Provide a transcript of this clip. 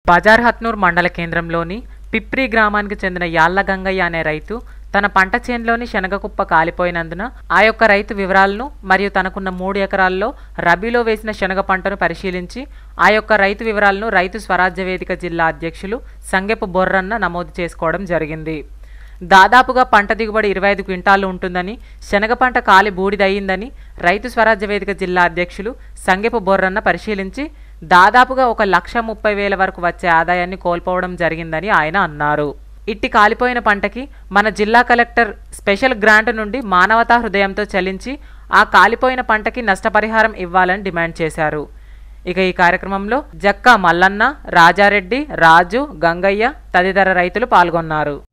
బజార్ హత్నూర్ మండల కేంద్రంలోని పిప్రి గ్రామానికి చెందిన యాళ్ల గంగయ్య అనే రైతు తన పంట చేనులోని శనగకుప్ప కాలిపోయినందున ఆ యొక్క రైతు వివరాలను మరియు తనకున్న మూడు ఎకరాల్లో రబీలో వేసిన శనగ పంటను పరిశీలించి ఆ యొక్క రైతు వివరాలను రైతు స్వరాజ్య వేదిక జిల్లా అధ్యక్షులు సంగెపు బొర్రన్న నమోదు చేసుకోవడం జరిగింది దాదాపుగా పంట దిగుబడి ఇరవై ఐదు క్వింటాలు ఉంటుందని శనగ పంట కాలి బూడిదయ్యిందని రైతు స్వరాజ్య వేదిక జిల్లా అధ్యక్షులు సంగెపు బొర్రన్న పరిశీలించి దాదాపుగా ఒక లక్ష ముప్పై వేల వరకు వచ్చే ఆదాయాన్ని కోల్పోవడం జరిగిందని ఆయన అన్నారు ఇట్టి కాలిపోయిన పంటకి మన జిల్లా కలెక్టర్ స్పెషల్ గ్రాంట్ నుండి మానవతా హృదయంతో చెల్లించి ఆ కాలిపోయిన పంటకి నష్టపరిహారం ఇవ్వాలని డిమాండ్ చేశారు ఇక ఈ కార్యక్రమంలో జక్కా మల్లన్న రాజారెడ్డి రాజు గంగయ్య తదితర రైతులు పాల్గొన్నారు